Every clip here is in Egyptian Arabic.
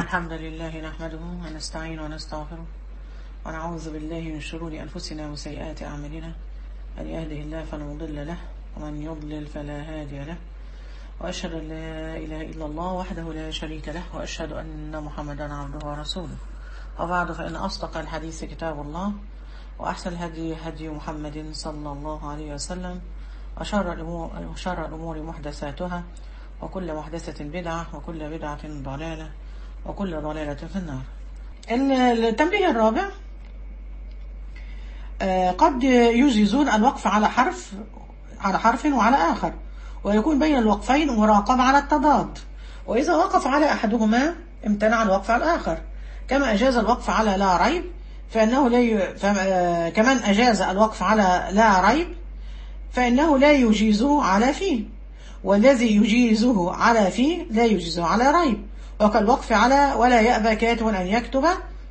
الحمد لله نحمده ونستعين ونستغفره ونعوذ بالله من شرور أنفسنا وسيئات أعمالنا من يهده الله فلا مضل له ومن يضلل فلا هادي له وأشهد أن لا إله إلا الله وحده لا شريك له وأشهد أن محمدا عبده ورسوله وبعد فإن أصدق الحديث كتاب الله وأحسن الهدي هدي محمد صلى الله عليه وسلم وشر الأمور, وشر الأمور محدثاتها وكل محدثة بدعة وكل بدعة ضلالة وكل ضلالة في النار التنبيه الرابع آه، قد يجيزون الوقف على حرف على حرف وعلى آخر ويكون بين الوقفين مراقبة على التضاد وإذا وقف على أحدهما امتنع الوقف على الآخر كما أجاز الوقف على لا ريب فإنه لا ي... ف... آه، كمان أجاز الوقف على لا ريب فإنه لا يجيزه على فيه والذي يجيزه على فيه لا يجيزه على ريب وكالوقف على ولا يأبى كاتب أن يكتب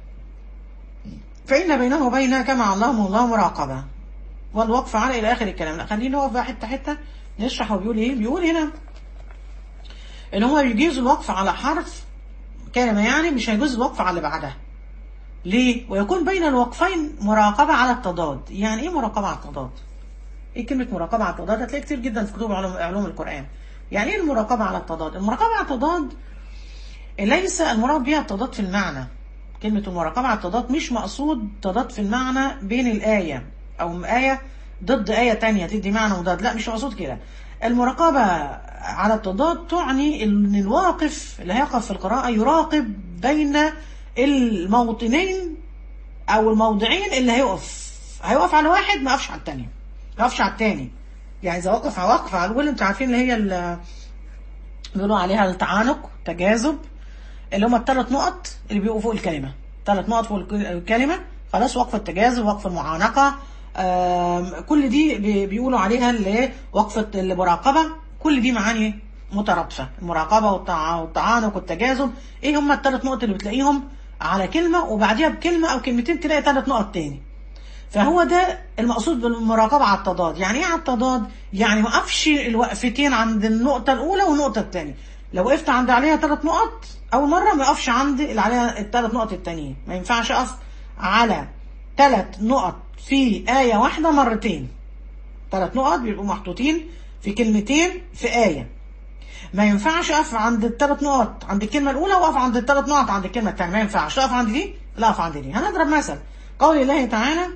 فإن بينه وبين كما علمه الله مراقبة والوقف على إلى آخر الكلام لا خلينا نقف بقى حتة حتة نشرح هو بيقول إيه بيقول هنا إن هو يجيز الوقف على حرف كلمة يعني مش هيجوز الوقف على اللي بعدها ليه؟ ويكون بين الوقفين مراقبة على التضاد يعني إيه مراقبة على التضاد؟ ايه كلمة مراقبة على التضاد هتلاقي كتير جدا في كتب علوم, علوم القرآن يعني ايه المراقبة على التضاد المراقبة على التضاد ليس المراد بها التضاد في المعنى كلمة المراقبة على التضاد مش مقصود تضاد في المعنى بين الآية أو آية ضد آية تانية تدي معنى مضاد لا مش مقصود كده المراقبة على التضاد تعني ان الواقف اللي هيقف في القراءة يراقب بين الموطنين او الموضعين اللي هيقف هيقف على واحد ما يقفش على التاني ما يقفش على التاني يعني اذا وقف على وقف على الاول انتوا عارفين اللي هي اللي بيقولوا عليها التعانق تجاذب اللي هم الثلاث نقط اللي بيبقوا فوق الكلمه ثلاث نقط فوق الكلمه خلاص وقف التجاذب وقف المعانقه كل دي بيقولوا عليها اللي وقفه المراقبه كل دي معاني مترادفه المراقبه والتعانق والتجاذب ايه هم الثلاث نقط اللي بتلاقيهم على كلمه وبعديها بكلمه او كلمتين تلاقي ثلاث نقط تاني فهو ده المقصود بالمراقبة على التضاد يعني ايه على التضاد يعني ما اقفش الوقفتين عند النقطة الأولى والنقطة الثانية لو وقفت عند عليها ثلاث نقط أول مرة ما اقفش عند اللي عليها الثلاث نقط التانيين ما ينفعش أقف على ثلاث نقط في آية واحدة مرتين ثلاث نقط بيبقوا محطوطين في كلمتين في آية ما ينفعش أقف عند الثلاث نقط عند الكلمة الأولى وأقف عند الثلاث نقط عند الكلمة الثانية ما ينفعش أقف عند دي لا أقف عند دي هنضرب مثل قول الله تعالى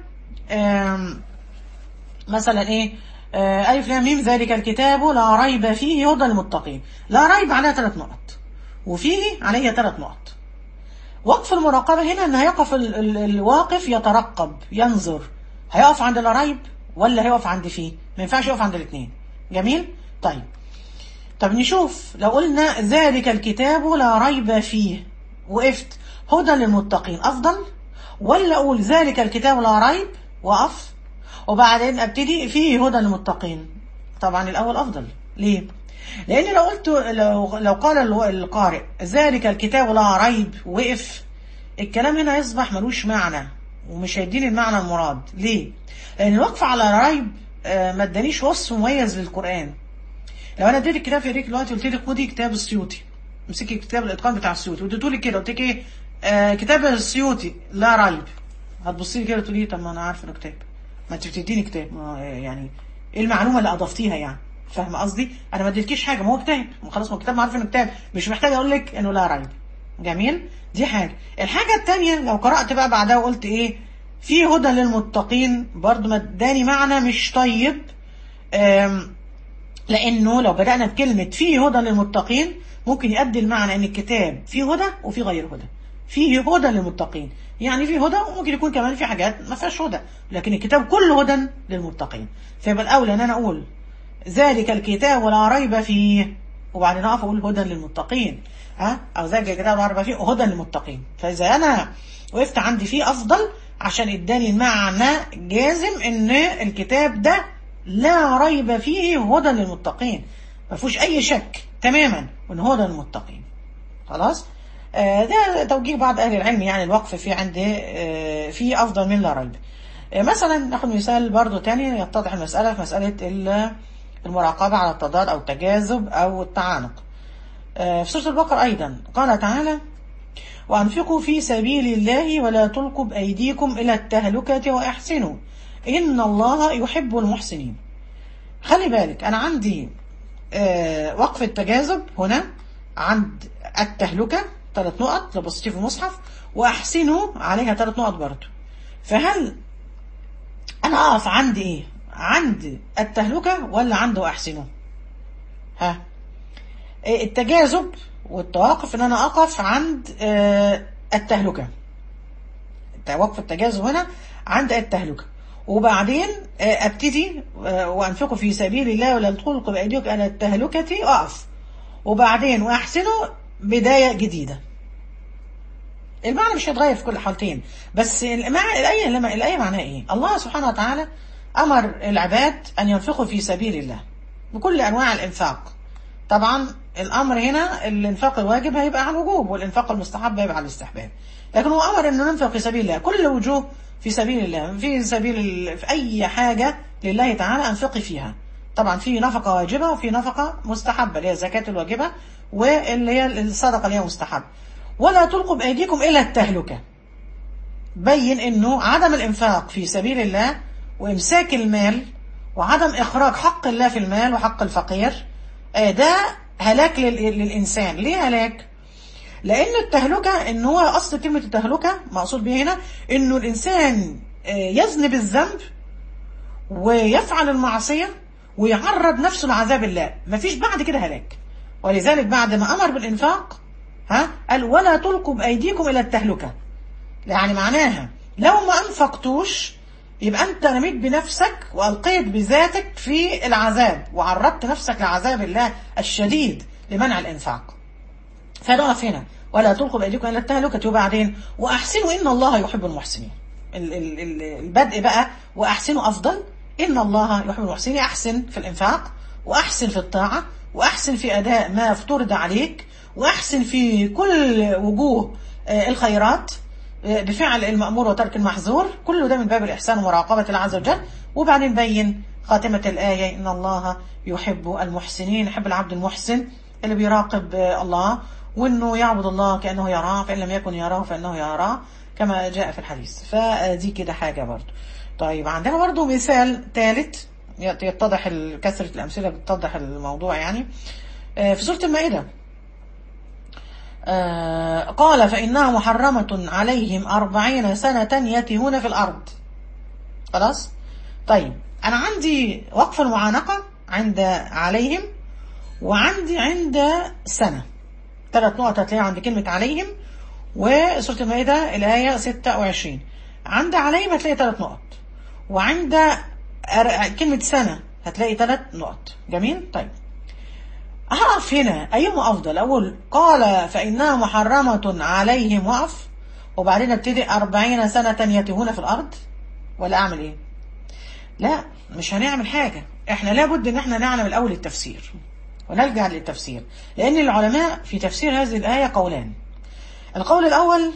مثلا ايه ألف لام ميم ذلك الكتاب لا ريب فيه هدى للمتقين لا ريب عليها ثلاث نقط وفيه عليها ثلاث نقط وقف المراقبة هنا ان هيقف ال ال الواقف يترقب ينظر هيقف عند لا ريب ولا هيقف عند فيه ما ينفعش يقف عند الاثنين جميل طيب طب نشوف لو قلنا ذلك الكتاب لا ريب فيه وقفت هدى للمتقين افضل ولا اقول ذلك الكتاب لا ريب واقف وبعدين ابتدي فيه هدى للمتقين طبعا الاول افضل ليه لان لو قلت لو, لو قال القارئ ذلك الكتاب لا ريب وقف الكلام هنا يصبح ملوش معنى ومش هيديني المعنى المراد ليه لان الوقف على ريب ما ادانيش وصف مميز للقران لو انا اديتك كتاب في ايديك دلوقتي قلت لك خدي كتاب السيوطي امسكي كتاب الاتقان بتاع السيوطي واديته لك كده قلت لك ايه آه كتاب السيوطي لا ريب هتبصي لي كده تقولي طب ما انا عارفه انه كتاب ما انت بتديني كتاب يعني ايه المعلومه اللي اضفتيها يعني فاهمه قصدي انا ما اديتكيش حاجه ما هو كتاب خلاص ما الكتاب عارف انه كتاب مش محتاج اقول لك انه لا ريب جميل دي حاجه الحاجه الثانيه لو قرات بقى بعدها وقلت ايه في هدى للمتقين برضو ما اداني معنى مش طيب لانه لو بدانا بكلمه في هدى للمتقين ممكن يؤدي المعنى ان الكتاب فيه هدى وفي غير هدى فيه هدى للمتقين يعني فيه هدى وممكن يكون كمان في حاجات ما فيهاش هدى لكن الكتاب كله هدى للمتقين فيبقى الاولى ان انا اقول ذلك الكتاب لا ريب فيه وبعدين اقف اقول هدى للمتقين ها او ذلك الكتاب لا ريب فيه هدى للمتقين فاذا انا وقفت عندي فيه افضل عشان اداني المعنى جازم ان الكتاب ده لا ريب فيه هدى للمتقين ما فيهوش اي شك تماما ان هدى للمتقين خلاص ده توجيه بعض أهل العلم يعني الوقف في عند في أفضل من لا ريب مثلا ناخد مثال برضو تاني يتضح المسألة في مسألة المراقبة على التضاد أو التجاذب أو التعانق في سورة البقرة أيضا قال تعالى وأنفقوا في سبيل الله ولا تلقوا بأيديكم إلى التهلكة وأحسنوا إن الله يحب المحسنين خلي بالك أنا عندي آه وقف التجاذب هنا عند التهلكة ثلاث نقط لو بصيتي في المصحف وأحسنوا عليها ثلاث نقط برضه فهل أنا أقف عند إيه؟ عند التهلكة ولا عند وأحسنوا؟ ها آه، التجاذب والتوقف ان انا اقف عند آه، التهلكة وقف التجاذب هنا عند التهلكة وبعدين آه، ابتدي آه، وانفقوا في سبيل الله ولا تلقوا بايديكم الى التهلكة اقف وبعدين واحسنوا بداية جديدة المعنى مش هيتغير في كل حالتين بس المعنى الآية لما الآية معناها إيه؟ الله سبحانه وتعالى أمر العباد أن ينفقوا في سبيل الله بكل أنواع الإنفاق طبعا الأمر هنا الإنفاق الواجب هيبقى على الوجوب والإنفاق المستحب هيبقى على الاستحباب لكن هو أمر أنه ننفق في سبيل الله كل وجوه في سبيل الله في سبيل ال- في أي حاجة لله تعالى أنفقي فيها طبعا في نفقة واجبة وفي نفقة مستحبة اللي هي الزكاة الواجبة واللي هي الصدقة اللي هي مستحبة ولا تلقوا بأيديكم إلى التهلكة بين انه عدم الانفاق في سبيل الله وامساك المال وعدم اخراج حق الله في المال وحق الفقير آه، ده هلاك لل- للانسان ليه هلاك لان التهلكه ان هو اصل كلمه التهلكه مقصود بيه هنا انه الانسان آه، يذنب الذنب ويفعل المعصيه ويعرض نفسه لعذاب الله مفيش بعد كده هلاك ولذلك بعد ما امر بالانفاق ها قال ولا تلقوا بايديكم الى التهلكه يعني معناها لو ما انفقتوش يبقى انت رميت بنفسك والقيت بذاتك في العذاب وعرضت نفسك لعذاب الله الشديد لمنع الانفاق فنقف هنا ولا تلقوا بايديكم الى التهلكه وبعدين واحسنوا ان الله يحب المحسنين ال- ال- ال- البدء بقى واحسنوا افضل ان الله يحب المحسنين احسن في الانفاق واحسن في الطاعه واحسن في اداء ما افترض عليك واحسن في كل وجوه آه، الخيرات آه، بفعل المأمور وترك المحظور كله ده من باب الإحسان ومراقبة الله عز وجل وبعدين بين خاتمة الآية إن الله يحب المحسنين يحب العبد المحسن اللي بيراقب آه، الله وإنه يعبد الله كأنه يراه فإن لم يكن يراه فإنه يراه كما جاء في الحديث فدي كده حاجة برضو طيب عندنا برضو مثال ثالث يتضح ال- كثرة الأمثلة بتتضح الموضوع يعني آه، في سورة المائدة آه، قال فإنها محرمة عليهم أربعين سنة يتيهون في الأرض خلاص طيب أنا عندي وقف المعانقة عند عليهم وعندي عند سنة ثلاث نقط هتلاقيها عند كلمة عليهم وسورة المائدة الآية 26 عند عليهم هتلاقي ثلاث نقط وعند أر- كلمة سنة هتلاقي ثلاث نقط جميل طيب هقف هنا أيهما أفضل أقول قال فإنها محرمة عليهم وقف وبعدين ابتدي أربعين سنة يتيهون في الأرض ولا أعمل إيه لا مش هنعمل حاجة احنا لابد ان احنا نعلم الأول التفسير ونلجأ للتفسير لأن العلماء في تفسير هذه الآية قولان القول الأول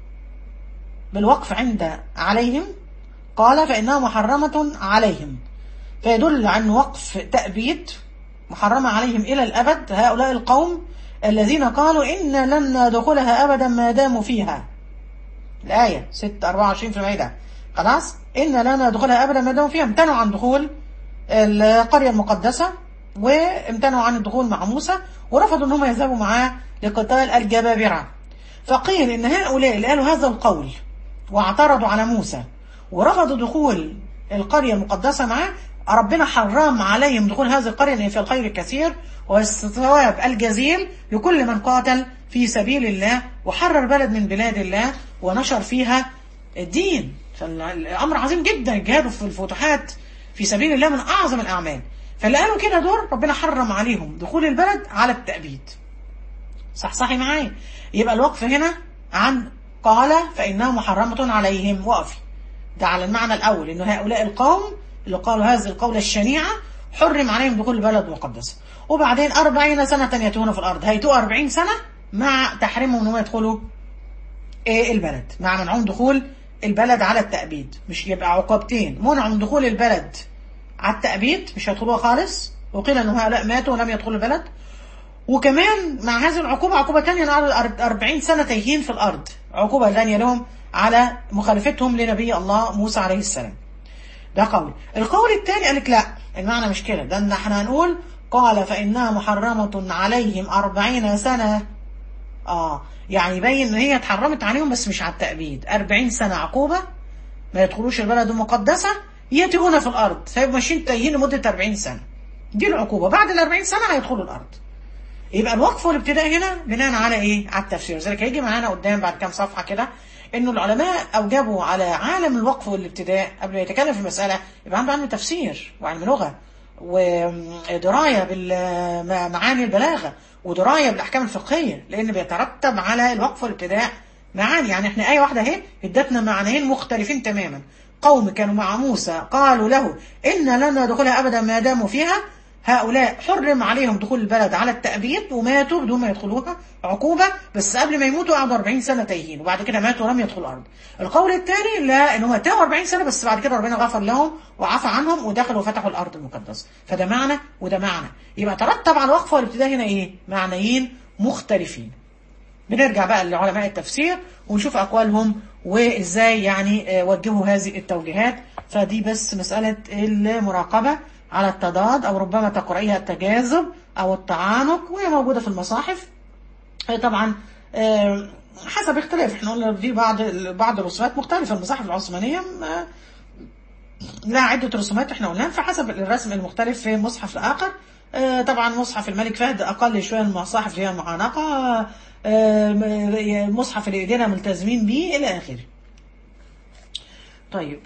بالوقف عند عليهم قال فإنها محرمة عليهم فيدل عن وقف تأبيد محرمة عليهم إلى الأبد هؤلاء القوم الذين قالوا إن لن ندخلها أبدا ما داموا فيها الآية 6 24 في المائدة خلاص إن لن ندخلها أبدا ما داموا فيها امتنعوا عن دخول القرية المقدسة وامتنعوا عن الدخول مع موسى ورفضوا أنهم يذهبوا معاه لقتال الجبابرة فقيل إن هؤلاء اللي قالوا هذا القول واعترضوا على موسى ورفضوا دخول القرية المقدسة معاه ربنا حرم عليهم دخول هذه القرية لأن فيها الخير الكثير والثواب الجزيل لكل من قاتل في سبيل الله وحرر بلد من بلاد الله ونشر فيها الدين فالأمر عظيم جدا الجهاد في الفتوحات في سبيل الله من أعظم الأعمال فاللي قالوا كده دول ربنا حرم عليهم دخول البلد على التأبيد صح صحي معايا يبقى الوقف هنا عن قال فإنها محرمة عليهم وقفي ده على المعنى الأول إنه هؤلاء القوم اللي قالوا هذه القولة الشنيعة حرم عليهم دخول البلد المقدسة وبعدين أربعين سنة يتوهون في الأرض هيتوه أربعين سنة مع تحريمهم إنهم يدخلوا إيه البلد مع منعهم دخول البلد على التأبيد مش يبقى عقوبتين منع من دخول البلد على التأبيد مش هيدخلوها خالص وقيل أن هؤلاء ماتوا ولم يدخلوا البلد وكمان مع هذه العقوبة عقوبة تانية على 40 سنة تايهين في الأرض عقوبة ثانية لهم على مخالفتهم لنبي الله موسى عليه السلام ده قول القول الثاني قال لك لا المعنى مش كده ده ان احنا هنقول قال فإنها محرمة عليهم أربعين سنة اه يعني يبين ان هي اتحرمت عليهم بس مش على التأبيد أربعين سنة عقوبة ما يدخلوش البلد المقدسة يتيهون في الأرض فيبقوا ماشيين تايهين لمدة 40 سنة دي العقوبة بعد ال 40 سنة هيدخلوا الأرض يبقى الوقف والابتداء هنا بناء على ايه على التفسير ذلك هيجي معانا قدام بعد كام صفحة كده انه العلماء اوجبوا على عالم الوقف والابتداء قبل ما يتكلم في المسألة يبقى عنده علم تفسير وعلم لغة ودراية بالمعاني البلاغة ودراية بالأحكام الفقهية لأن بيترتب على الوقف والابتداء معاني يعني احنا آية واحدة اهي ادتنا معنيين مختلفين تماما قوم كانوا مع موسى قالوا له إن لن ندخلها أبدا ما داموا فيها هؤلاء حرم عليهم دخول البلد على التأبيد وماتوا بدون ما يدخلوها عقوبة بس قبل ما يموتوا قعدوا 40 سنة تايهين وبعد كده ماتوا ولم يدخلوا الأرض القول الثاني لا إن هم تاهوا 40 سنة بس بعد كده ربنا غفر لهم وعفى عنهم ودخلوا وفتحوا الأرض المقدسة فده معنى وده معنى يبقى ترتب على الوقف والابتداء هنا إيه معنيين مختلفين بنرجع بقى لعلماء التفسير ونشوف أقوالهم وإزاي يعني وجهوا هذه التوجيهات فدي بس مسألة المراقبة على التضاد أو ربما تقرأيها التجاذب أو التعانق وهي موجودة في المصاحف طبعا حسب اختلاف احنا قلنا في بعض بعض الرسومات مختلفة المصاحف العثمانية لا عدة رسومات احنا قلناها فحسب الرسم المختلف في مصحف الآخر طبعا مصحف الملك فهد أقل شوية من المصاحف اللي هي المعانقة المصحف اللي ايدينا ملتزمين بيه إلى آخره طيب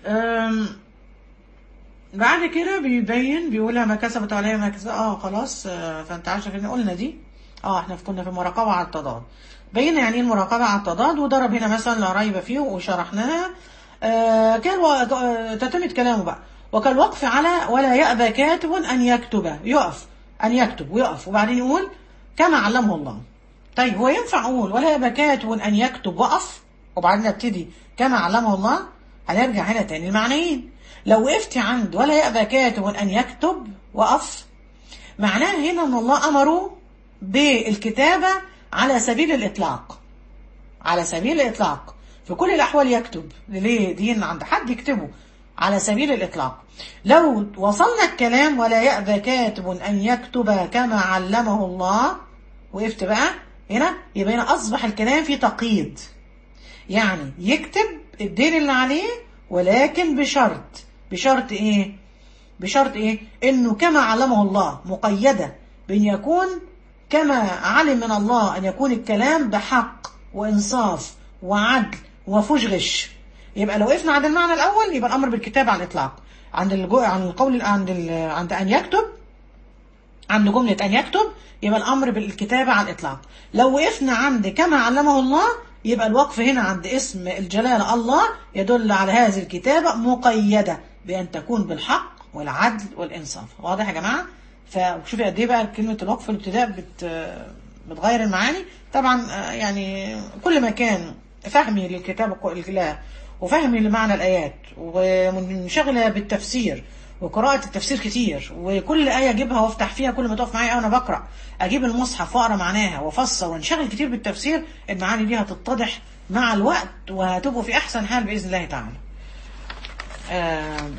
بعد كده بيبين بيقولها ما كسبت عليها ما كسبت اه خلاص آه فانت عارف ان قلنا دي اه احنا كنا في المراقبة على التضاد بينا يعني ايه المراقبة على التضاد وضرب هنا مثلا لا ريب فيه وشرحناها آه كان و... آه تتمة كلامه بقى وكالوقف على ولا يأبى كاتب أن يكتب يقف أن يكتب ويقف وبعدين يقول كما علمه الله طيب هو ينفع أقول ولا يأبى كاتب أن يكتب وقف وبعدين نبتدي كما علمه الله هنرجع هنا تاني المعنيين لو وقفت عند ولا يأبى كاتب أن يكتب وقف معناه هنا أن الله أمره بالكتابة على سبيل الإطلاق على سبيل الإطلاق في كل الأحوال يكتب ليه دين عند حد يكتبه على سبيل الإطلاق لو وصلنا الكلام ولا يأبى كاتب أن يكتب كما علمه الله وقفت بقى هنا يبقى هنا أصبح الكلام في تقييد يعني يكتب الدين اللي عليه ولكن بشرط بشرط ايه بشرط ايه انه كما علمه الله مقيدة بان يكون كما علم من الله ان يكون الكلام بحق وانصاف وعدل ومفيهوش غش يبقى لو وقفنا عند المعنى الاول يبقى الامر بالكتاب على الاطلاق عند الجو... عن القول عند ال... عند ان يكتب عند جملة ان يكتب يبقى الامر بالكتابة على الاطلاق لو وقفنا عند كما علمه الله يبقى الوقف هنا عند اسم الجلالة الله يدل على هذه الكتابة مقيدة بأن تكون بالحق والعدل والإنصاف واضح يا جماعة فشوفي قد ايه بقى كلمة الوقف الابتداء بت بتغير المعاني طبعا يعني كل ما كان فهمي للكتاب الله وفهمي لمعنى الآيات ومنشغلة بالتفسير وقراءة التفسير كتير وكل آية أجيبها وأفتح فيها كل ما تقف معايا وأنا بقرأ أجيب المصحف وأقرأ معناها وأفسر وانشغل كتير بالتفسير المعاني دي هتتضح مع الوقت وهتبقوا في أحسن حال بإذن الله تعالى. آه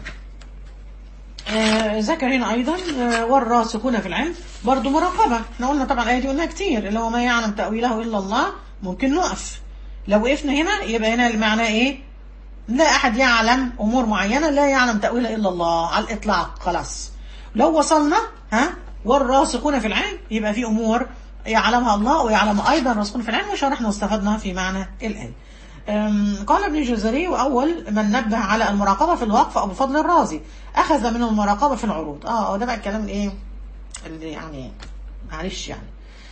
آه ذكر هنا أيضا آه والراسخون في العلم برضو مراقبة احنا قلنا طبعا الآية دي قلناها كتير اللي هو ما يعلم تأويله إلا الله ممكن نقف لو وقفنا هنا يبقى هنا المعنى إيه لا أحد يعلم أمور معينة لا يعلم تأويلها إلا الله على الإطلاق خلاص لو وصلنا ها والراسخون في العلم يبقى في أمور يعلمها الله ويعلم أيضا الراسخون في العلم وشرحنا واستفدنا في معنى الآية قال ابن الجزري وأول من نبه على المراقبة في الوقف أبو فضل الرازي أخذ من المراقبة في العروض آه ده بقى الكلام الإيه اللي يعني معلش يعني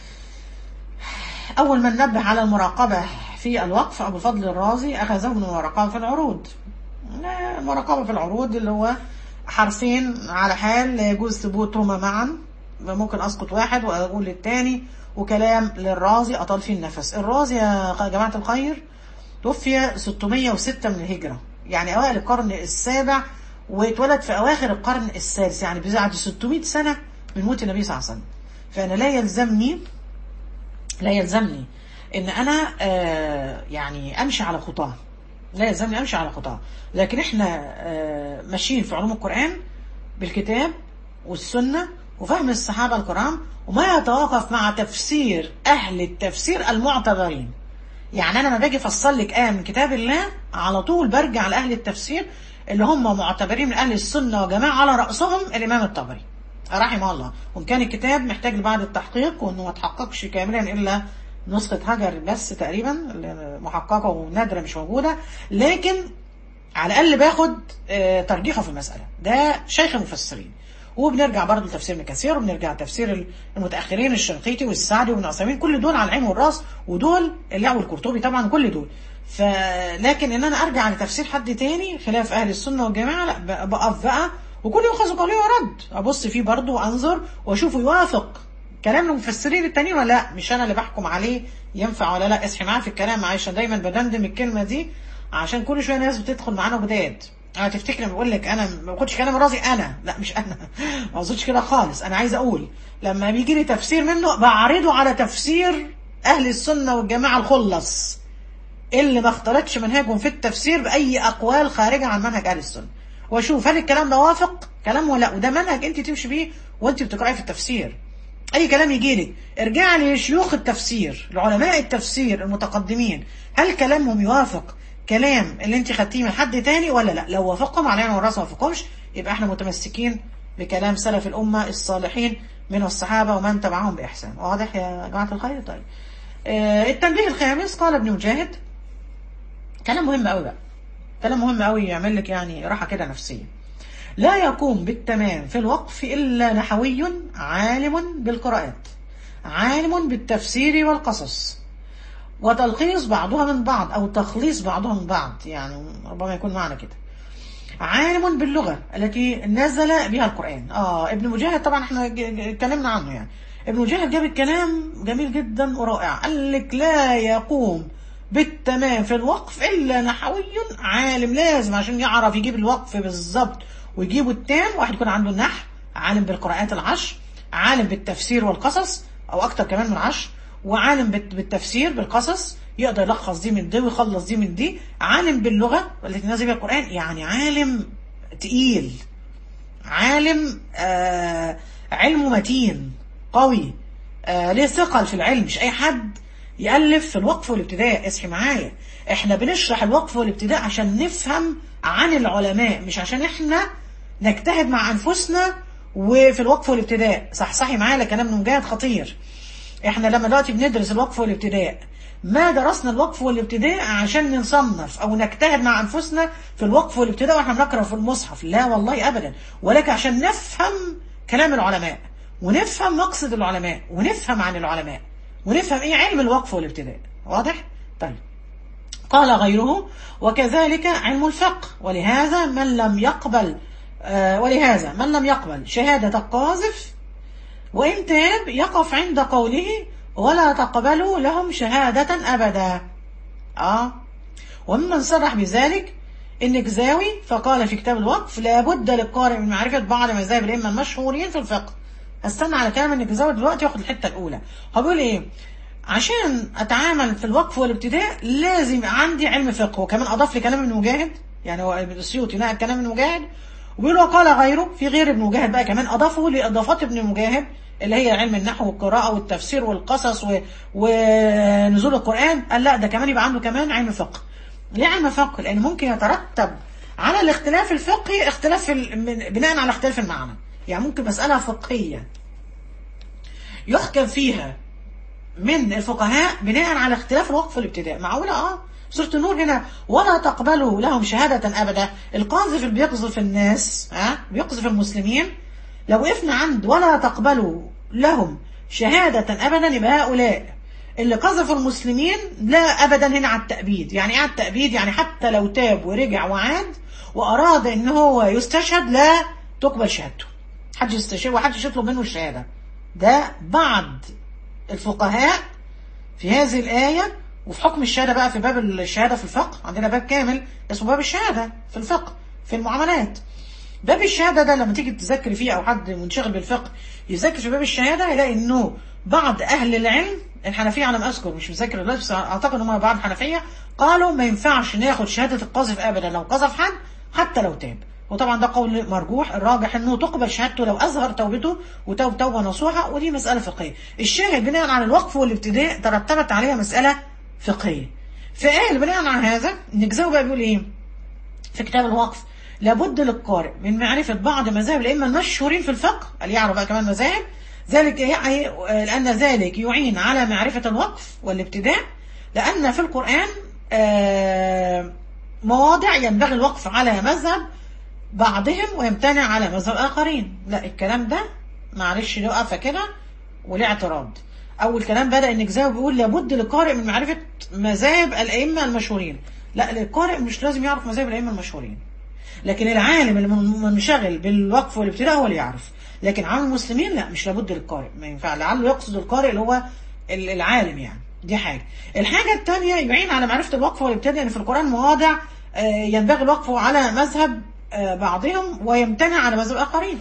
أول من نبه على المراقبة في الوقف أبو فضل الرازي أخذه من المراقبة في العروض المراقبة في العروض اللي هو حرفين على حال لا يجوز ثبوتهما معا ممكن أسقط واحد وأقول للتاني وكلام للرازي أطال فيه النفس الرازي يا جماعة الخير توفي 606 من الهجرة يعني أوائل القرن السابع واتولد في أواخر القرن السادس يعني بعد 600 سنة من موت النبي صلى الله عليه وسلم فأنا لا يلزمني لا يلزمني ان انا آه يعني امشي على خطاه لا يلزمني امشي على خطاه لكن احنا آه ماشيين في علوم القران بالكتاب والسنه وفهم الصحابه الكرام وما يتوافق مع تفسير اهل التفسير المعتبرين يعني انا لما باجي افسر لك ايه من كتاب الله على طول برجع لاهل التفسير اللي هم معتبرين من اهل السنه وجماعه على راسهم الامام الطبري رحمه الله وان كان الكتاب محتاج لبعض التحقيق وانه ما تحققش كاملا الا نسخه هجر بس تقريبا اللي محققه ونادره مش موجوده لكن على الاقل باخد آه، ترجيحه في المساله ده شيخ المفسرين وبنرجع برضه لتفسير ابن كثير وبنرجع لتفسير المتاخرين الشنقيطي والسعدي وابن عثيمين كل دول على العين والراس ودول اللي والقرطبي طبعا كل دول ف لكن ان انا ارجع لتفسير حد تاني خلاف اهل السنه والجماعه لا ب- بقف بقى وكل يؤخذ قولي ورد ابص فيه برضه وانظر واشوفه يوافق كلام المفسرين التانيين ولا لا مش انا اللي بحكم عليه ينفع ولا لا اصحي معايا في الكلام عشان دايما بدندم الكلمه دي عشان كل شويه ناس بتدخل معانا جداد انا تفتكر لما بقول لك انا ما باخدش كلام الرازي انا لا مش انا ما اقصدش كده خالص انا عايز اقول لما بيجي لي تفسير منه بعرضه على تفسير اهل السنه والجماعه الخلص اللي ما اختلطش منهجهم في التفسير باي اقوال خارجه عن منهج اهل السنه واشوف هل الكلام ده وافق كلام ولا لا وده منهج انت تمشي بيه وانت بتقراي في التفسير اي كلام يجي لك ارجع لشيوخ التفسير لعلماء التفسير المتقدمين هل كلامهم يوافق كلام اللي انت خدتيه من حد تاني ولا لا لو وافقهم علينا والراس ما وافقهمش يبقى احنا متمسكين بكلام سلف الامه الصالحين من الصحابه ومن تبعهم باحسان واضح يا جماعه الخير طيب آه التنبيه الخامس قال ابن مجاهد كلام مهم قوي بقى كلام مهم قوي يعمل لك يعني راحه كده نفسيه لا يقوم بالتمام في الوقف إلا نحوي عالم بالقراءات عالم بالتفسير والقصص وتلخيص بعضها من بعض أو تخليص بعضها من بعض يعني ربما يكون معنى كده عالم باللغة التي نزل بها القرآن آه ابن مجاهد طبعا احنا ج- ج- اتكلمنا عنه يعني ابن مجاهد جاب الكلام جميل جدا ورائع قال لك لا يقوم بالتمام في الوقف إلا نحوي عالم لازم عشان يعرف يجيب الوقف بالظبط ويجيبه التام واحد يكون عنده النحو عالم بالقراءات العشر عالم بالتفسير والقصص أو أكتر كمان من عشر وعالم بالت- بالتفسير بالقصص يقدر يلخص دي من دي ويخلص دي من دي عالم باللغة التي نزل بها القرآن يعني عالم تقيل عالم آه علمه متين قوي آه ليه ثقل في العلم مش اي حد يألف في الوقف والابتداء اصحي معايا احنا بنشرح الوقف والابتداء عشان نفهم عن العلماء مش عشان احنا نجتهد مع انفسنا وفي الوقف والابتداء صح صحي معايا كلام ابن مجاهد خطير احنا لما دلوقتي بندرس الوقف والابتداء ما درسنا الوقف والابتداء عشان نصنف او نجتهد مع انفسنا في الوقف والابتداء واحنا بنقرا في المصحف لا والله ابدا ولكن عشان نفهم كلام العلماء ونفهم مقصد العلماء ونفهم عن العلماء ونفهم ايه علم الوقف والابتداء واضح طيب قال غيره وكذلك علم الفقه ولهذا من لم يقبل آه ولهذا من لم يقبل شهادة القاذف وإن تاب يقف عند قوله ولا تقبلوا لهم شهادة أبدا آه وممن صرح بذلك النجزاوي فقال في كتاب الوقف لابد للقارئ من معرفة بعض مذاهب الأئمة المشهورين في الفقه استنى على كلام النجزاوي دلوقتي واخد الحتة الأولى هو بيقول إيه عشان أتعامل في الوقف والابتداء لازم يبقى عندي علم فقه وكمان أضاف لي كلام ابن مجاهد يعني هو السيوطي نقل كلام ابن مجاهد وبيقول وقال غيره في غير ابن مجاهد بقى كمان أضافه لإضافات ابن مجاهد اللي هي علم النحو والقراءة والتفسير والقصص و... ونزول القرآن قال لا ده كمان يبقى عنده كمان علم فقه ليه علم فقه؟ لأن ممكن يترتب على الاختلاف الفقهي اختلاف في ال... من- بناء على اختلاف المعنى يعني ممكن مسألة فقهية يحكم فيها من الفقهاء بناء على اختلاف الوقف والابتداء معقولة اه سورة النور هنا ولا تقبلوا لهم شهادة أبدا القاذف اللي بيقذف الناس ها بيقذف المسلمين لو وقفنا عند ولا تقبلوا لهم شهادة أبدا يبقى هؤلاء اللي قذفوا المسلمين لا أبدا هنا على التأبيد يعني ايه على التأبيد يعني حتى لو تاب ورجع وعاد وأراد إن هو يستشهد لا تقبل شهادته حد يستشهد وحد يطلب منه الشهادة ده بعض الفقهاء في هذه الآية وفي حكم الشهادة بقى في باب الشهادة في الفقه عندنا باب كامل اسمه باب الشهادة في الفقه في المعاملات باب الشهاده ده لما تيجي تذاكري فيه او حد منشغل بالفقه يذاكر في باب الشهاده يلاقي انه بعض اهل العلم الحنفيه على ما اذكر مش مذاكر دلوقتي بس اعتقد ان هم بعض الحنفيه قالوا ما ينفعش ناخد شهاده القاذف ابدا لو قذف حد حتى لو تاب وطبعا ده قول مرجوح الراجح انه تقبل شهادته لو اظهر توبته وتوب توبه نصوحه ودي مساله فقهيه الشاهد بناء على الوقف والابتداء ترتبت عليها مساله فقهيه فقال بناء على هذا نجزاه بقى بيقول ايه في كتاب الوقف لابد للقارئ من معرفة بعض مذاهب الأئمة المشهورين في الفقه اللي يعرف بقى كمان مذاهب ذلك يعني لأن ذلك يعين على معرفة الوقف والابتداء لأن في القرآن آه، مواضع ينبغي الوقف على مذهب بعضهم ويمتنع على مذهب آخرين لا الكلام ده معلش له وقفة كده وليه اعتراض أول كلام بدأ النجزاوي بيقول لابد للقارئ من معرفة مذاهب الأئمة المشهورين لا القارئ مش لازم يعرف مذاهب الأئمة المشهورين لكن العالم اللي من- منشغل بالوقف والابتداء هو اللي يعرف لكن عام المسلمين لا مش لابد للقارئ ما ينفع لعله يقصد القارئ اللي هو ال- العالم يعني دي حاجة الحاجة الثانية يعين على معرفة الوقف والابتداء لأن في القرآن مواضع آه، ينبغي الوقف على مذهب آه، بعضهم ويمتنع على مذهب آخرين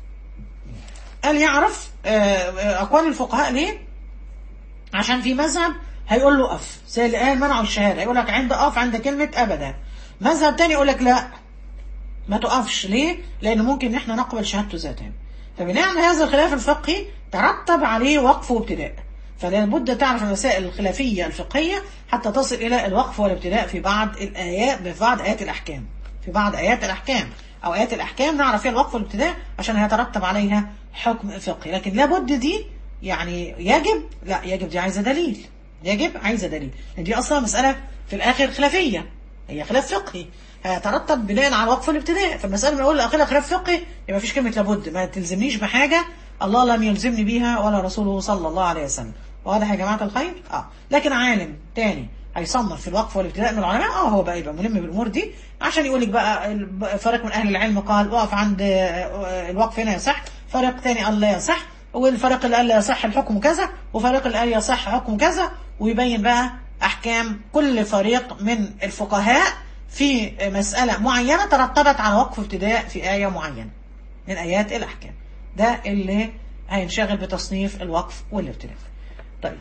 قال يعرف آه، آه، أقوال الفقهاء ليه عشان في مذهب هيقول له أف زي اللي قال منعوا الشهادة يقول لك عند أف عند كلمة أبدا مذهب تاني يقول لك لا ما تقفش ليه؟ لأن ممكن إن إحنا نقبل شهادته ذاتها فبناء على هذا الخلاف الفقهي ترتب عليه وقف وابتداء فلا بد تعرف المسائل الخلافية الفقهية حتى تصل إلى الوقف والابتداء في بعض الآيات في بعض آيات الأحكام في بعض آيات الأحكام أو آيات الأحكام نعرف فيها الوقف والابتداء عشان هيترتب عليها حكم فقهي لكن لابد دي يعني يجب لا يجب دي عايزة دليل يجب عايزة دليل لأن دي أصلا مسألة في الآخر خلافية هي خلاف فقهي هيترتب بناء على وقف الابتداء فالمسألة من أول لآخرها خلاف فقهي يبقى مفيش كلمة لابد ما تلزمنيش بحاجة الله لم يلزمني بيها ولا رسوله صلى الله عليه وسلم واضح يا جماعة الخير؟ اه لكن عالم تاني هيصنف في الوقف والابتداء من العلماء اه هو بقى يبقى ملم بالامور دي عشان يقول لك بقى ال- فريق من اهل العلم قال اقف عند آه، الوقف هنا يصح فريق تاني قال لا يصح والفريق اللي قال لا يصح الحكم كذا وفريق اللي قال يصح حكم كذا ويبين بقى احكام كل فريق من الفقهاء في مسألة معينة ترتبت على وقف ابتداء في آية معينة من آيات الأحكام ده اللي هينشغل بتصنيف الوقف والابتداء طيب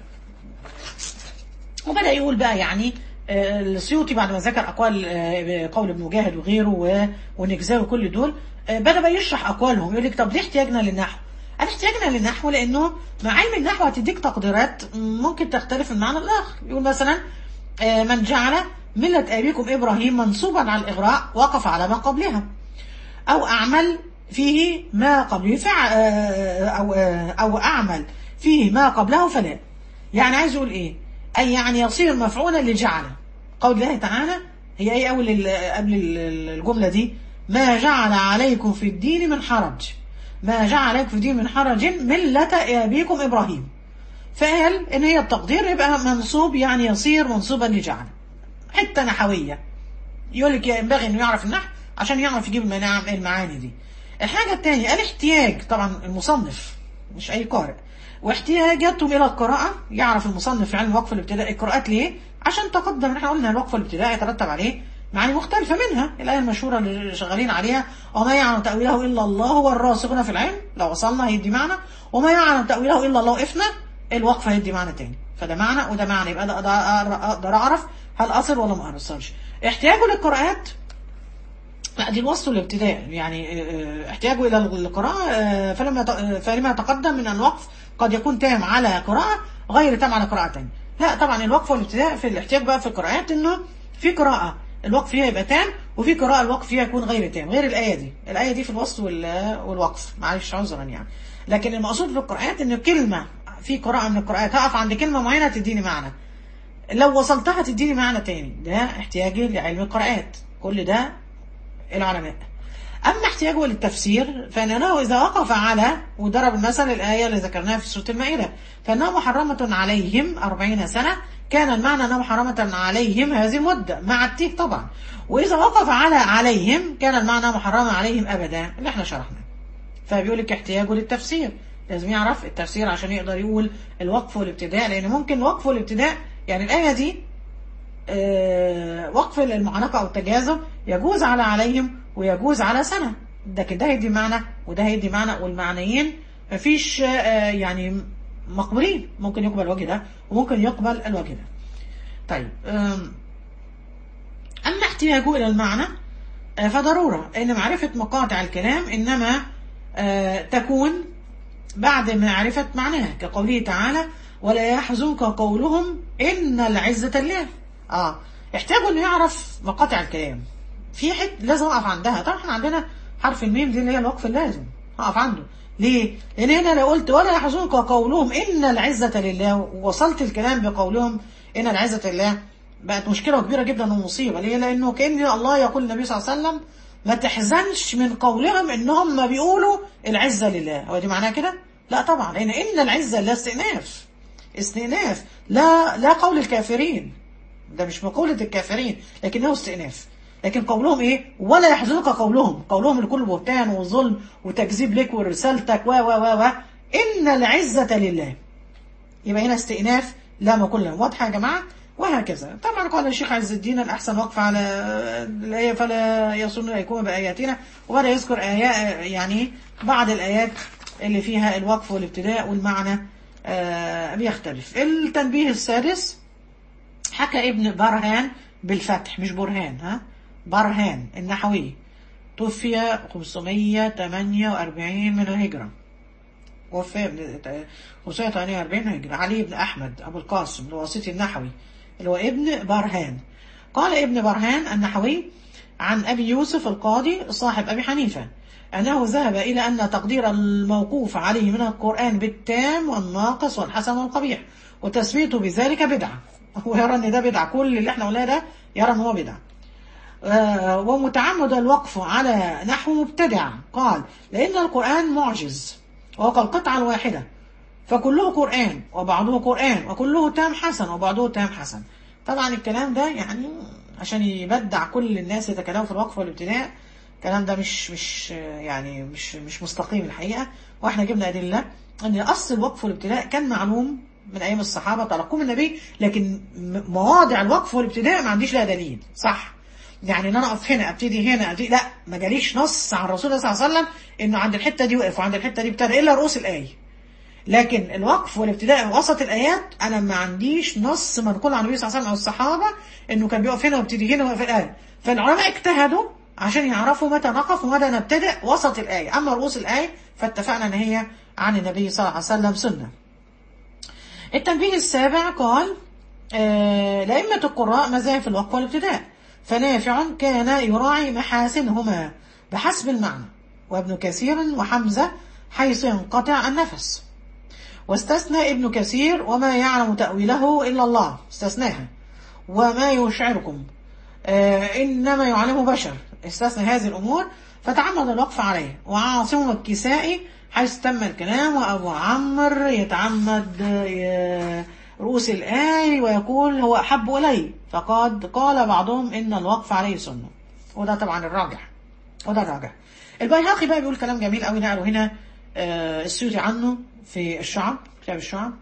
وبدأ يقول بقى يعني آه، السيوطي بعد ما ذكر أقوال آه، قول ابن مجاهد وغيره و- والنجزاوي وكل دول آه، بدأ بقى يشرح أقوالهم يقول لك طب ليه احتياجنا للنحو؟ قال احتياجنا للنحو لأنه مع علم النحو هتديك تقديرات ممكن تختلف من معنى الآخر يقول مثلا آه، من جعل ملة أبيكم إبراهيم منصوبا على الإغراء وقف على ما قبلها أو أعمل فيه ما قبله فع آه، أو آه، أو أعمل فيه ما قبله فلا يعني عايز يقول إيه أي يعني يصير مفعولا لجعل قول الله تعالى هي أي أول ال- قبل ال- الجملة دي ما جعل عليكم في الدين من حرج ما جعل عليكم في الدين من حرج ملة أبيكم إبراهيم فقال إن هي التقدير يبقى منصوب يعني يصير منصوبا لجعل حتة نحوية يقول لك ينبغي انه يعرف النحو عشان يعرف يجيب المناعم المعاني دي الحاجة الثانية الاحتياج طبعا المصنف مش أي قارئ واحتياجاتهم إلى القراءة يعرف المصنف في علم الوقف الابتدائي القراءات ليه؟ عشان تقدم احنا قلنا الوقف الابتدائي يترتب عليه معاني مختلفة منها الآية المشهورة اللي شغالين عليها وما يعلم تأويله إلا الله والراسخون في العلم لو وصلنا هيدي معنى وما يعلم تأويله إلا الله وقفنا الوقف هيدي معنى تاني فده معنى وده معنى يبقى ده أقدر أقدر أعرف هل أصل ولا ما أصلش احتياجه للقراءات لا دي الوصف الابتداء يعني اه، احتياجه الى القراءة اه، فلما يت- اه، فلما يتقدم من الوقف قد يكون تام على قراءة غير تام على قراءة تانية لا طبعا الوقف والابتداء في الاحتياج بقى في القراءات انه في قراءة الوقف فيها يبقى تام وفي قراءة الوقف فيها يكون غير تام غير الآية دي الآية دي في الوصف وال- والوقف معلش عذرا يعني لكن المقصود في القراءات ان كلمة في قراءة من القراءات هقف عند كلمة معينة تديني معنى لو وصلتها تديني معنى تاني ده احتياجي لعلم القراءات كل ده العلماء أما احتياجه للتفسير فإنه إذا وقف على وضرب المثل الآية اللي ذكرناها في سورة المائدة فإنها محرمة عليهم أربعين سنة كان المعنى أنها محرمة عليهم هذه المدة مع التيه طبعا وإذا وقف على عليهم كان المعنى محرمة عليهم أبدا اللي احنا شرحناه فبيقول لك احتياجه للتفسير لازم يعرف التفسير عشان يقدر يقول الوقف والابتداء لأن ممكن الوقف والابتداء يعني الآية دي آه، وقف المعانقة أو التجاذب يجوز على عليهم ويجوز على سنة لكن ده هيدي معنى وده هيدي معنى والمعنيين مفيش آه، يعني مقبولين ممكن يقبل الوجه ده وممكن يقبل الوجه ده طيب آم، أما احتياجه إلى المعنى آه، فضرورة إن معرفة مقاطع الكلام إنما آه، تكون بعد معرفة معناها كقوله تعالى ولا يحزنك قولهم إن العزة لله آه يحتاجوا إنه يعرف مقاطع الكلام في حت لازم أقف عندها طبعا احنا عندنا حرف الميم دي اللي هي الوقف اللازم أقف عنده ليه؟ لأن هنا لو قلت ولا يحزنك قولهم إن العزة لله ووصلت الكلام بقولهم إن العزة لله بقت مشكلة كبيرة جدا ومصيبة ليه؟ لأنه كأن الله يقول النبي صلى الله عليه وسلم ما تحزنش من قولهم إن هم بيقولوا العزة لله هو دي معناها كده؟ لا طبعا لأن إن العزة لله استئناف استئناف لا لا قول الكافرين ده مش مقولة الكافرين لكنه استئناف لكن قولهم ايه ولا يحزنك قولهم قولهم اللي كله بهتان وظلم وتكذيب لك ورسالتك و و و و ان العزة لله يبقى هنا استئناف لا مقول لهم واضحة يا جماعة وهكذا طبعا قال الشيخ عز الدين الأحسن وقف على الآية فلا يصن أن يكون بآياتنا وبدأ يذكر آيات يعني بعض الآيات اللي فيها الوقف والابتداء والمعنى آه بيختلف التنبيه السادس حكى ابن برهان بالفتح مش برهان ها برهان النحوي توفي 548 من الهجرة وفى ابن 548 هجرة علي بن أحمد أبو القاسم الواسطي النحوي اللي هو ابن برهان قال ابن برهان النحوي عن أبي يوسف القاضي صاحب أبي حنيفة أنه ذهب إلى أن تقدير الموقوف عليه من القرآن بالتام والناقص والحسن والقبيح وتسميته بذلك بدعة ويرى أن ده بدعة كل اللي احنا قلناه ده يرى أن هو بدعة آه، ومتعمد الوقف على نحو مبتدع قال لأن القرآن معجز وهو كالقطعة الواحدة فكله قرآن وبعضه قرآن وكله تام حسن وبعضه تام حسن طبعا الكلام ده يعني عشان يبدع كل الناس يتكلموا في الوقف والابتداء الكلام ده مش مش يعني مش مش مستقيم الحقيقة واحنا جبنا أدلة أن أصل الوقف والابتداء كان معلوم من أيام الصحابة تلقوه من النبي لكن م- مواضع الوقف والابتداء ما عنديش لها دليل صح يعني ان انا اقف هنا ابتدي هنا ابتدي لا ما جاليش نص عن الرسول صلى الله عليه وسلم انه عند الحته دي وقف وعند الحته دي ابتدى الا رؤوس الايه لكن الوقف والابتداء وسط الايات انا ما عنديش نص منقول عن النبي صلى الله عليه وسلم او الصحابه انه كان بيقف هنا ويبتدي هنا ويقف الايه فالعلماء اجتهدوا عشان يعرفوا متى نقف ومتى نبتدئ وسط الايه اما رؤوس الايه فاتفقنا ان هي عن النبي صلى الله عليه وسلم سنه التنبيه السابع قال آه، لأئمة القراء مذاهب في الوقف والابتداء فنافع كان يراعي محاسنهما بحسب المعنى وابن كثير وحمزة حيث ينقطع النفس واستثنى ابن كثير وما يعلم تأويله إلا الله استثناها وما يشعركم آه إنما يعلمه بشر استثنى هذه الأمور فتعمد الوقف عليه وعاصم الكسائي حيث تم الكلام وأبو عمرو يتعمد آه، رؤوس الآي ويقول هو أحب إلي فقد قال بعضهم إن الوقف عليه سنة وده طبعا الراجح وده الراجح البيهقي بقى بيقول كلام جميل قوي نقله هنا آه، السيوطي عنه في الشعب كتاب الشعب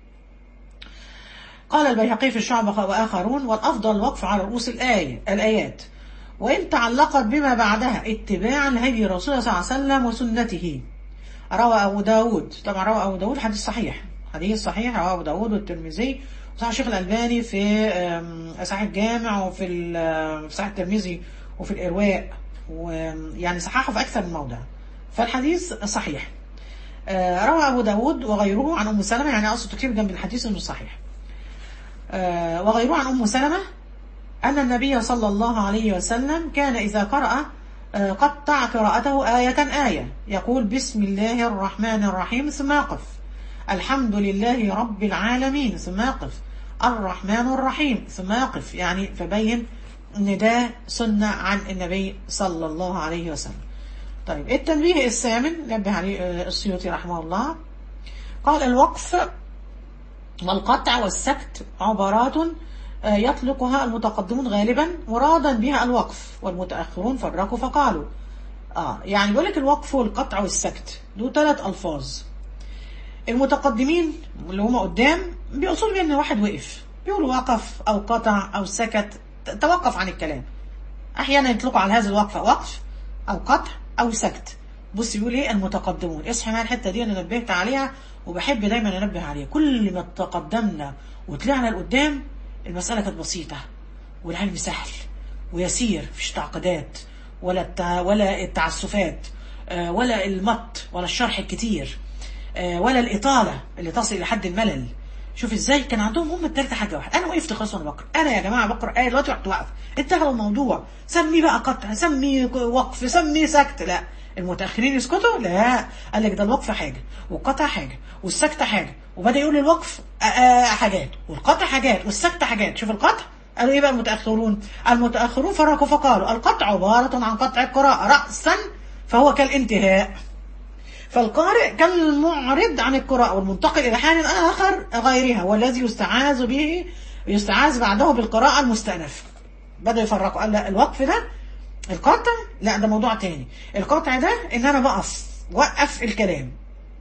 قال البيهقي في الشعب وآخرون والأفضل الوقف على رؤوس الآية الآيات وإن تعلقت بما بعدها اتباعا لهدي رسول الله صلى الله عليه وسلم وسنته روى أبو داود طبعا روى أبو داود حديث صحيح حديث صحيح رواه أبو داود والترمذي وصحيح الشيخ الألباني في آم، صحيح الجامع وفي ال- في صحيح الترمذي وفي الإرواء ويعني صححه في أكثر من موضع فالحديث صحيح آه، روى أبو داود وغيره عن أم سلمة يعني أقصد كتير جنب الحديث إنه صحيح آه، وغيره عن أم سلمة أن النبي صلى الله عليه وسلم كان إذا قرأ آه، قطع قراءته آية آية يقول بسم الله الرحمن الرحيم ثم يقف الحمد لله رب العالمين ثم يقف الرحمن الرحيم ثم يقف يعني فبين ان ده سنة عن النبي صلى الله عليه وسلم طيب التنبيه الثامن نبه عليه آه، السيوطي رحمه الله قال الوقف والقطع والسكت عبارات آه، يطلقها المتقدمون غالبا مرادا بها الوقف والمتأخرون فرقوا فقالوا اه يعني بيقول لك الوقف والقطع والسكت دول ثلاث ألفاظ المتقدمين اللي هم قدام بيقصدوا بيه ان واحد وقف بيقولوا وقف او قطع او سكت ت- توقف عن الكلام احيانا يطلقوا على هذا الوقف وقف او قطع او سكت بص يقول ايه المتقدمون اصحى معايا الحته دي انا نبهت عليها وبحب دايما انبه عليها كل ما تقدمنا وطلعنا لقدام المساله كانت بسيطه والعلم سهل ويسير مفيش تعقيدات ولا التع... ولا التعسفات آه، ولا المط ولا الشرح الكتير آه، ولا الإطالة اللي تصل إلى حد الملل شوف ازاي كان عندهم هم التالتة حاجة واحدة أنا وقفت خلاص وأنا بقرأ أنا يا جماعة بقرأ آية دلوقتي رحت واقف انتهى الموضوع سمي بقى قطع سمي وقف سمي سكت لا المتأخرين يسكتوا لا قال لك ده الوقف حاجة والقطع حاجة والسكت حاجة وبدأ يقول الوقف آه، آه، حاجات والقطع حاجات والسكت حاجات شوف القطع قالوا ايه بقى المتأخرون المتأخرون فرقوا فقالوا القطع عبارة عن قطع القراءة رأسا فهو كالانتهاء فالقارئ كالمعرض عن القراءة والمنتقل إلى حال آخر غيرها والذي يستعاذ به يستعاذ بعده بالقراءة المستأنفة بدأوا يفرقوا قال لا الوقف ده القطع لا ده موضوع تاني القطع ده إن أنا بقف وقف الكلام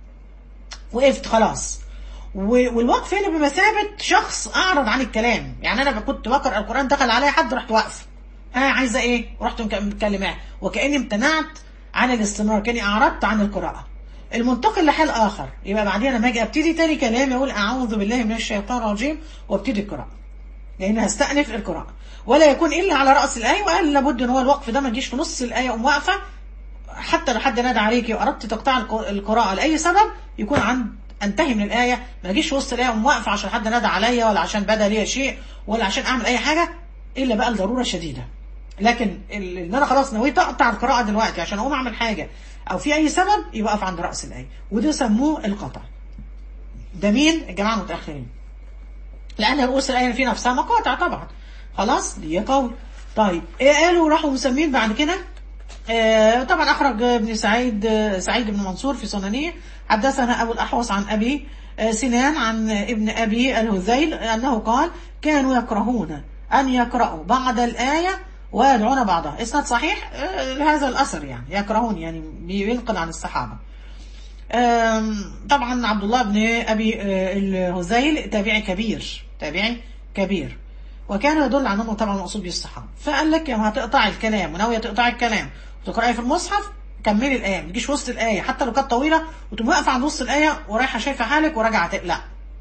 وقفت خلاص و- والوقف هنا بمثابة شخص أعرض عن الكلام يعني أنا كنت بقرأ القرآن دخل عليا حد رحت واقفة ها عايزة إيه ورحت مك- متكلمة وكأني امتنعت عن الاستمرار كأني أعرضت عن القراءة المنتقل لحال آخر يبقى بعدين لما أجي أبتدي تاني كلام أقول أعوذ بالله من الشيطان الرجيم وابتدي القراءة لأن هستأنف القراءة ولا يكون إلا على رأس الآية وقال لابد إن هو الوقف ده ما يجيش في نص الآية أقوم واقفة حتى لو حد نادى عليك وأردت تقطع الق- القراءة لأي سبب يكون عند انتهي من الآية ما اجيش في وسط الآية أقوم واقفة عشان حد نادى عليا ولا عشان بدا ليا شيء ولا عشان أعمل أي حاجة إلا بقى الضرورة الشديدة لكن ال- ان انا خلاص نويت اقطع القراءه دلوقتي عشان اقوم اعمل حاجه او في اي سبب يبقى اقف عند راس الايه وده سموه القطع ده مين الجماعه المتاخرين لان رؤوس الايه في نفسها مقاطع طبعا خلاص دي قول طيب إيه قالوا راحوا مسمين بعد كده آه، طبعا اخرج ابن سعيد آه، سعيد بن منصور في سننه حدثنا ابو الاحوص عن ابي آه، سنان عن ابن ابي الهذيل انه قال كانوا يكرهون ان يقرأوا بعد الايه ويدعون بعضها اسناد صحيح آه، لهذا الاثر يعني يكرهون يعني بينقل عن الصحابه آم، طبعا عبد الله بن ابي آه، الهذيل تابعي كبير تابعي كبير وكان يدل على انه طبعا مقصود به الصحابه فقال لك لما هتقطع الكلام وناويه تقطع الكلام وتقراي في المصحف كملي الايه ما تجيش وسط الايه حتى لو كانت طويله وتقوم واقفه عند نص الايه ورايحه شايفه حالك وراجعه ت- لا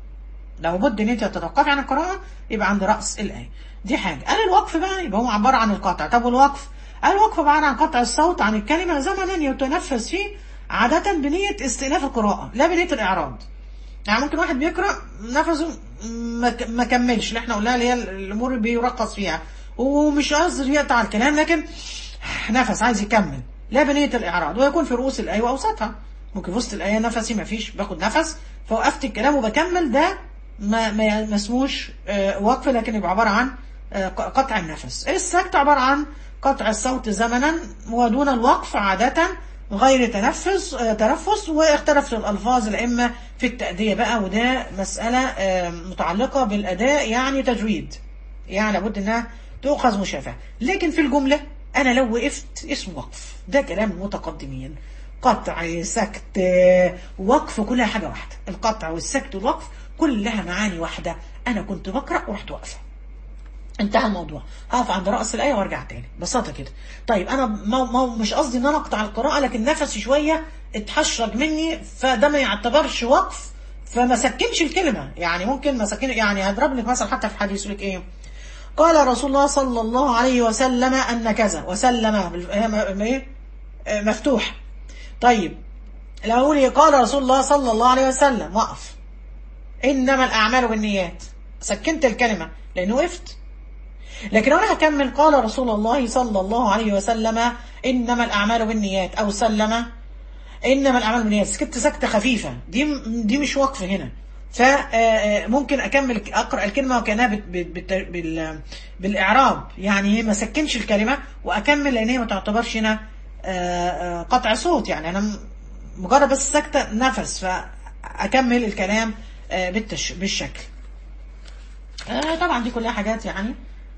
لو بد ان انت تتوقفي عن القراءه يبقى عند راس الايه دي حاجه قال الوقف بقى يبقى هو عباره عن القطع طب والوقف قال الوقف عباره عن قطع الصوت عن الكلمه زمنا يتنفس فيه عاده بنيه استئناف القراءه لا بنيه الاعراض يعني ممكن واحد بيقرا نفسه ما ك- ما كملش اللي احنا قلناها اللي هي الامور اللي بيرقص فيها ومش قصد يقطع الكلام لكن نفس عايز يكمل لا بنيه الاعراض ويكون في رؤوس الايه واوسطها ممكن في وسط الايه نفسي ما فيش باخد نفس فوقفت الكلام وبكمل ده ما ما ما اسموش آه، وقف لكن يبقى عباره عن آه، قطع النفس السكت عباره عن قطع الصوت زمنا ودون الوقف عاده غير تنفس آه، تنفس واختلفت الالفاظ الائمه في التاديه بقى وده مساله آه، متعلقه بالاداء يعني تجويد يعني لابد انها تؤخذ مشافهه لكن في الجمله انا لو وقفت اسمه وقف ده كلام المتقدمين قطع سكت آه، وقف كلها حاجه واحده القطع والسكت والوقف كلها معاني واحده انا كنت بقرا ورحت واقفه انتهى الموضوع هقف عند راس الايه وارجع تاني ببساطه كده طيب انا ما ما مش قصدي ان انا اقطع القراءه لكن نفسي شويه اتحشرج مني فده ما يعتبرش وقف فما سكنش الكلمه يعني ممكن ما سكن يعني هضرب لك مثلا حتى في حديث يقول لك ايه قال رسول الله صلى الله عليه وسلم ان كذا وسلم بال- آه، م- ايه آه، مفتوح طيب لو اقول إيه؟ قال رسول الله صلى الله عليه وسلم وقف انما الاعمال بالنيات سكنت الكلمه لانه وقفت لكن انا هكمل قال رسول الله صلى الله عليه وسلم انما الاعمال بالنيات او سلم انما الاعمال بالنيات سكت سكته خفيفه دي دي مش وقف هنا فممكن اكمل اقرا الكلمه وكانها بت بت بت بال بالاعراب يعني ما سكنش الكلمه واكمل لان هي ما تعتبرش هنا آه، آه، قطع صوت يعني انا م- مجرد بس سكته نفس فاكمل الكلام آه، بالتش بالشكل آه، طبعا دي كلها حاجات يعني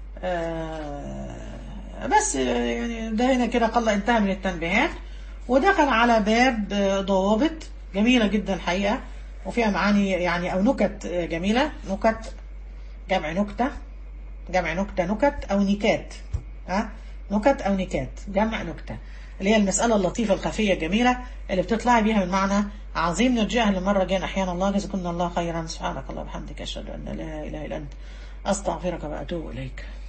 آه، بس آه، يعني ده هنا كده قل انتهى من التنبيهات ودخل على باب آه، ضوابط جميلة جدا الحقيقة وفيها معاني يعني أو نكت آه، جميلة نكت جمع نكتة جمع نكتة نكت أو نكات ها نكت أو نكات جمع نكتة اللي هي المسألة اللطيفة الخفية الجميلة اللي بتطلعي بيها من معنى عظيم نرجعها للمرة الجاية أحيانا الله جزاكم الله خيرا سبحانك الله وبحمدك أشهد أن لا إله إلا أنت أستغفرك وأتوب إليك